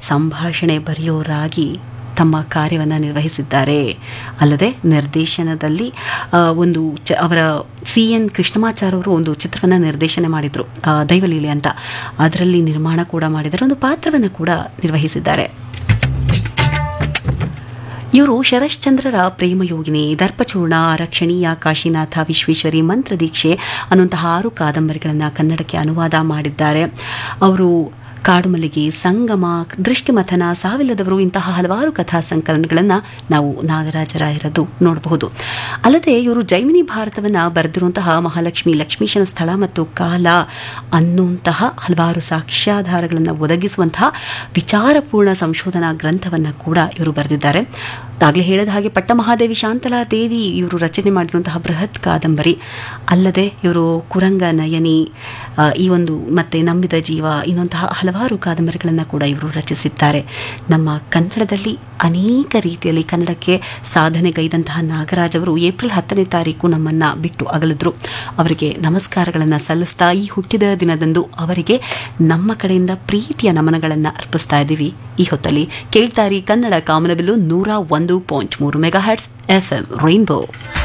ಸಂಭಾಷಣೆ ಬರೆಯೋರಾಗಿ ತಮ್ಮ ಕಾರ್ಯವನ್ನು ನಿರ್ವಹಿಸಿದ್ದಾರೆ ಅಲ್ಲದೆ ನಿರ್ದೇಶನದಲ್ಲಿ ಆ, ಒಂದು ಚ ಅವರ ಸಿ ಎನ್ ಕೃಷ್ಣಮಾಚಾರ್ ಅವರು ಒಂದು ಚಿತ್ರವನ್ನು ನಿರ್ದೇಶನ ಮಾಡಿದರು ದೈವಲೀಲೆ ಅಂತ ಅದರಲ್ಲಿ ನಿರ್ಮಾಣ ಕೂಡ ಮಾಡಿದ್ದಾರೆ ಒಂದು ಪಾತ್ರವನ್ನು ಕೂಡ ನಿರ್ವಹಿಸಿದ್ದಾರೆ ಇವರು ಶರಶ್ಚಂದ್ರರ ಪ್ರೇಮಯೋಗಿನಿ ದರ್ಪಚೂರ್ಣ ರಕ್ಷಣೀಯ ಕಾಶಿನಾಥ ವಿಶ್ವೇಶ್ವರಿ ಮಂತ್ರದೀಕ್ಷೆ ಅನ್ನುವಂತಹ ಆರು ಕಾದಂಬರಿಗಳನ್ನು ಕನ್ನಡಕ್ಕೆ ಅನುವಾದ ಮಾಡಿದ್ದಾರೆ ಅವರು ಕಾಡುಮಲ್ಲಿಗೆ ಸಂಗಮ ದೃಷ್ಟಿಮಥನ ಸಾವಿಲ್ಲದವರು ಇಂತಹ ಹಲವಾರು ಕಥಾ ಸಂಕಲನಗಳನ್ನು ನಾವು ನಾಗರಾಜರಾಯರದ್ದು ನೋಡಬಹುದು ಅಲ್ಲದೆ ಇವರು ಜೈಮಿನಿ ಭಾರತವನ್ನು ಬರೆದಿರುವಂತಹ ಮಹಾಲಕ್ಷ್ಮಿ ಲಕ್ಷ್ಮೀಶನ ಸ್ಥಳ ಮತ್ತು ಕಾಲ ಅನ್ನುವಂತಹ ಹಲವಾರು ಸಾಕ್ಷ್ಯಾಧಾರಗಳನ್ನು ಒದಗಿಸುವಂತಹ ವಿಚಾರಪೂರ್ಣ ಸಂಶೋಧನಾ ಗ್ರಂಥವನ್ನು ಕೂಡ ಇವರು ಬರೆದಿದ್ದಾರೆ ಆಗಲೇ ಹೇಳಿದ ಹಾಗೆ ಪಟ್ಟಮಹಾದೇವಿ ಶಾಂತಲಾ ದೇವಿ ಇವರು ರಚನೆ ಮಾಡಿರುವಂತಹ ಬೃಹತ್ ಕಾದಂಬರಿ ಅಲ್ಲದೆ ಇವರು ಕುರಂಗ ನಯನಿ ಆ, ಈ ಒಂದು ಮತ್ತೆ ನಂಬಿದ ಜೀವ ಇನ್ನೊಂತಹ ಹಲವಾರು ಕಾದಂಬರಿಗಳನ್ನು ಕೂಡ ಇವರು ರಚಿಸಿದ್ದಾರೆ ನಮ್ಮ ಕನ್ನಡದಲ್ಲಿ ಅನೇಕ ರೀತಿಯಲ್ಲಿ ಕನ್ನಡಕ್ಕೆ ಸಾಧನೆಗೈದಂತಹ ನಾಗರಾಜ್ ಅವರು ಏಪ್ರಿಲ್ ಹತ್ತನೇ ತಾರೀಕು ನಮ್ಮನ್ನ ಬಿಟ್ಟು ಅಗಲಿದ್ರು ಅವರಿಗೆ ನಮಸ್ಕಾರಗಳನ್ನು ಸಲ್ಲಿಸ್ತಾ ಈ ಹುಟ್ಟಿದ ದಿನದಂದು ಅವರಿಗೆ ನಮ್ಮ ಕಡೆಯಿಂದ ಪ್ರೀತಿಯ ನಮನಗಳನ್ನು ಅರ್ಪಿಸ್ತಾ ಇದ್ದೀವಿ ಈ ಹೊತ್ತಲ್ಲಿ ಕೇಳ್ತಾರಿ ಕನ್ನಡ ಕಾಮನಬಿಲ್ಲು ನೂರ ಒಂದು ಪಾಯಿಂಟ್ ಮೂರು megahertz F M rainbow